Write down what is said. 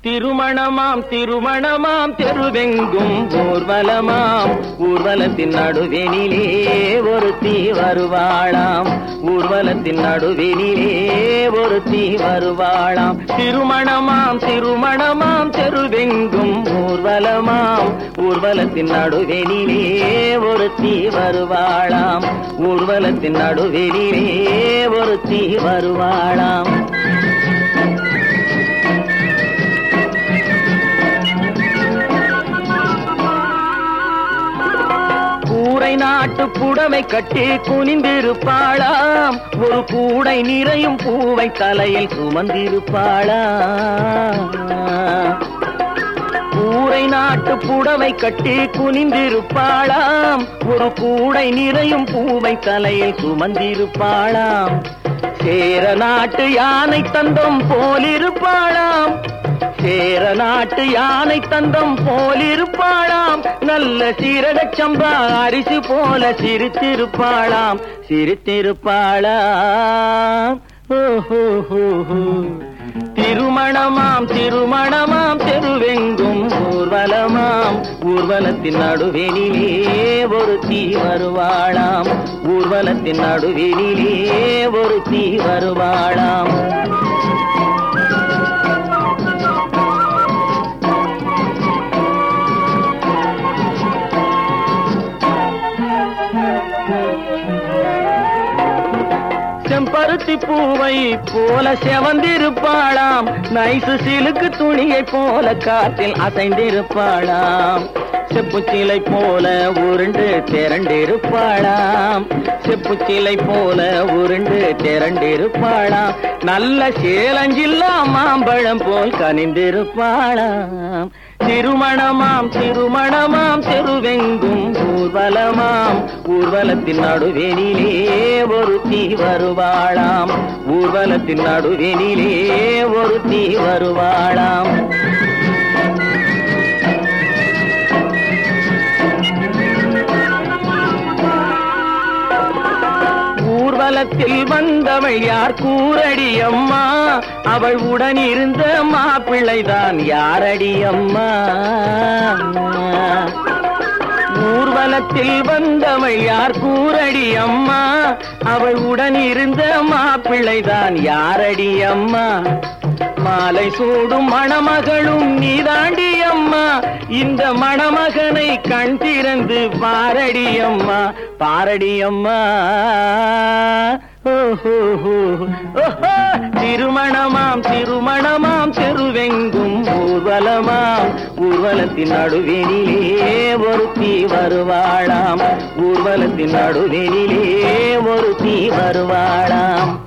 திருமணமாம் திருமணமாம் தெருவெங்கும் ஊர்வலமாம் ஊர்வலத்தின் நடுவெனிலே ஒரு தீ வருவாளாம் ஊர்வலத்தின் நடுவெனிலே ஒரு தீ வருவாளாம் திருமணமாம் திருமணமாம் தெருவெங்கும் ஊர்வலமாம் ஊர்வலத்தின் நடுவெனிலே ஒரு தீ வருவாளாம் ஊர்வலத்தின் நடுவெனிலே ஒரு தீ வருவாளாம் கூரை நாட்டு புடவை கட்டி குனிந்திருப்பாளாம் ஒரு கூடை நிறையும் பூவை தலையில் சுமந்திருப்பாளாம் கூரை நாட்டு புடவை கட்டி குனிந்திருப்பாளாம் ஒரு கூடை நிறையும் பூவை தலையில் சுமந்திருப்பாளாம் சேர நாட்டு யானை தந்தம் போலிருப்பாளாம் சேர நாட்டு யானை தந்தம் போலிருப்பாளாம் நல்ல சீரகச் சம்பா அரிசி போல சிரித்திருப்பாளாம் சிரித்திருப்பாளாம் ஓஹோஹோஹோ. திருமணமாம் திருமணமாம் தெருவெங்கும் ஊர்வலமாம் ஊர்வலத்தின் நடுவெனிலே ஒரு தீ வருவாளாம் ஊர்வலத்தின் நடுவெனிலே ஒரு தீ வருவாளாம் செம்பருத்தி பூவை போல செவந்திருப்பாளாம் நைசு சிலுக்கு துணியை போல காற்றில் அசைந்திருப்பாளாம் செப்புச்சிலை போல உருண்டு திரண்டிருப்பாளாம் செப்புச்சிலை போல உருண்டு திரண்டிருப்பாளாம் நல்ல சேலஞ்சில்லா மாம்பழம் போல் கனிந்திருப்பாளாம் திருமணமாம் திருமணமாம் தெருவெங்கும் ஊர்வலமாம் ஊர்வலத்தின் நடுவெனிலே ஒரு தீ வருவாளாம் ஊர்வலத்தின் நடுவெனிலே ஒரு தீ வருவாளாம் ஊர்வலத்தில் வந்தவள் யார் கூரடி அம்மா அவள் உடன் இருந்த மாப்பிள்ளைதான் யாரடி அம்மா ஊர்வலத்தில் வந்தவள் யார் கூரடி அம்மா அவள் உடன் இருந்த மாப்பிள்ளைதான் யாரடி அம்மா மாலை சூடும் மணமகளும் நீதாண்டி அம்மா இந்த மணமகனை கண் திறந்து பாரடி அம்மா பாரடி அம்மா ஓஹோஹோ. ஓஹோ. திருமணமாம் திருமணமாம் தெருவெங்கும் ஊர்வலமாம் ஊர்வலத்தின் நடுவெனிலே ஒரு தீ வருவாளாம் ஊர்வலத்தின் நடுவெனிலே ஒரு தீ வருவாளாம்